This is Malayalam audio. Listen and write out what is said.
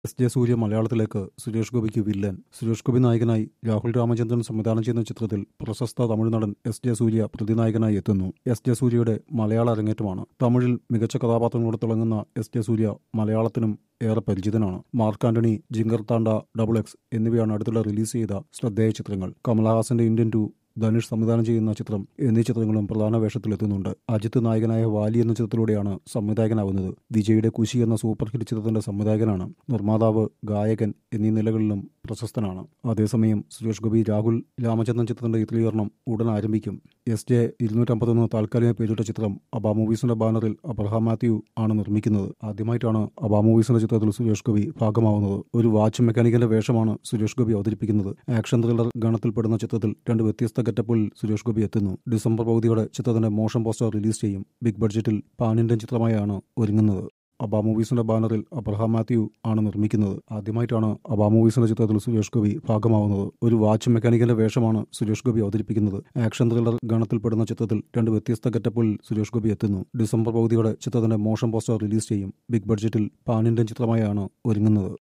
എസ് ജെ സൂര്യ മലയാളത്തിലേക്ക് സുരേഷ് ഗോപിക്ക് വില്ലൻ സുരേഷ് ഗോപി നായകനായി രാഹുൽ രാമചന്ദ്രൻ സംവിധാനം ചെയ്യുന്ന ചിത്രത്തിൽ പ്രശസ്ത തമിഴ് നടൻ എസ് ജെ സൂര്യ പ്രതിനായകനായി എത്തുന്നു എസ് ജെ സൂര്യയുടെ മലയാള അരങ്ങേറ്റമാണ് തമിഴിൽ മികച്ച കഥാപാത്രങ്ങളോട് തിളങ്ങുന്ന എസ് ജെ സൂര്യ മലയാളത്തിനും ഏറെ പരിചിതനാണ് മാർക്ക് ആന്റണി ജിങ്കർ താണ്ട ഡബിൾ എക്സ് എന്നിവയാണ് അടുത്തിടെ റിലീസ് ചെയ്ത ശ്രദ്ധേയ ചിത്രങ്ങൾ കമലഹാസന്റെ ഇന്ത്യൻ ടു ധനുഷ് സംവിധാനം ചെയ്യുന്ന ചിത്രം എന്നീ ചിത്രങ്ങളും പ്രധാന വേഷത്തിലെത്തുന്നുണ്ട് അജിത്ത് നായകനായ വാലി എന്ന ചിത്രത്തിലൂടെയാണ് സംവിധായകനാവുന്നത് വിജയുടെ കുശി എന്ന സൂപ്പർ ഹിറ്റ് ചിത്രത്തിന്റെ സംവിധായകനാണ് നിർമ്മാതാവ് ഗായകൻ എന്നീ നിലകളിലും പ്രശസ്തനാണ് അതേസമയം സുരേഷ് ഗോപി രാഹുൽ രാമചന്ദ്രൻ ചിത്രത്തിന്റെ ചിത്രീകരണം ഉടൻ ആരംഭിക്കും എസ് ജെ ഇരുന്നൂറ്റമ്പത്തൊന്ന് താൽക്കാലിക പേരിട്ട ചിത്രം അബാ മൂവീസിന്റെ ബാനറിൽ അബ്രഹാം മാത്യു ആണ് നിർമ്മിക്കുന്നത് ആദ്യമായിട്ടാണ് അബാ മൂവീസിന്റെ ചിത്രത്തിൽ സുരേഷ് ഗോപി ഭാഗമാവുന്നത് ഒരു വാച്ച് മെക്കാനിക്കന്റെ വേഷമാണ് സുരേഷ് ഗോപി അവതരിപ്പിക്കുന്നത് ആക്ഷൻ ത്രില്ലർ ഗണത്തിൽപ്പെടുന്ന ചിത്രത്തിൽ രണ്ട് വ്യത്യസ്ത ഗെറ്റപ്പുകളിൽ സുരേഷ് ഗോപി എത്തുന്നു ഡിസംബർ പകുതിയോടെ ചിത്രത്തിന്റെ മോഷൻ പോസ്റ്റർ റിലീസ് ചെയ്യും ബിഗ് ബഡ്ജറ്റിൽ പാൻ ഇന്ത്യൻ ചിത്രമായാണ് ഒരുങ്ങുന്നത് അബാ മൂവീസിന്റെ ബാനറിൽ അബ്രഹാം മാത്യു ആണ് നിർമ്മിക്കുന്നത് ആദ്യമായിട്ടാണ് അബാ മൂവീസിന്റെ ചിത്രത്തിൽ സുരേഷ് ഗോപി ഭാഗമാവുന്നത് ഒരു വാച്ച് മെക്കാനിക്കന്റെ വേഷമാണ് സുരേഷ് ഗോപി അവതരിപ്പിക്കുന്നത് ആക്ഷൻ ത്രില്ലർ ഗണത്തിൽപ്പെടുന്ന ചിത്രത്തിൽ രണ്ട് വ്യത്യസ്ത ഗെറ്റപ്പുകളിൽ സുരേഷ് ഗോപി എത്തുന്നു ഡിസംബർ പകുതിയോടെ ചിത്രത്തിന്റെ മോഷൻ പോസ്റ്റർ റിലീസ് ചെയ്യും ബിഗ് ബഡ്ജറ്റിൽ പാൻ ഇന്ത്യൻ ചിത്രമായാണ് ഒരുങ്ങുന്നത്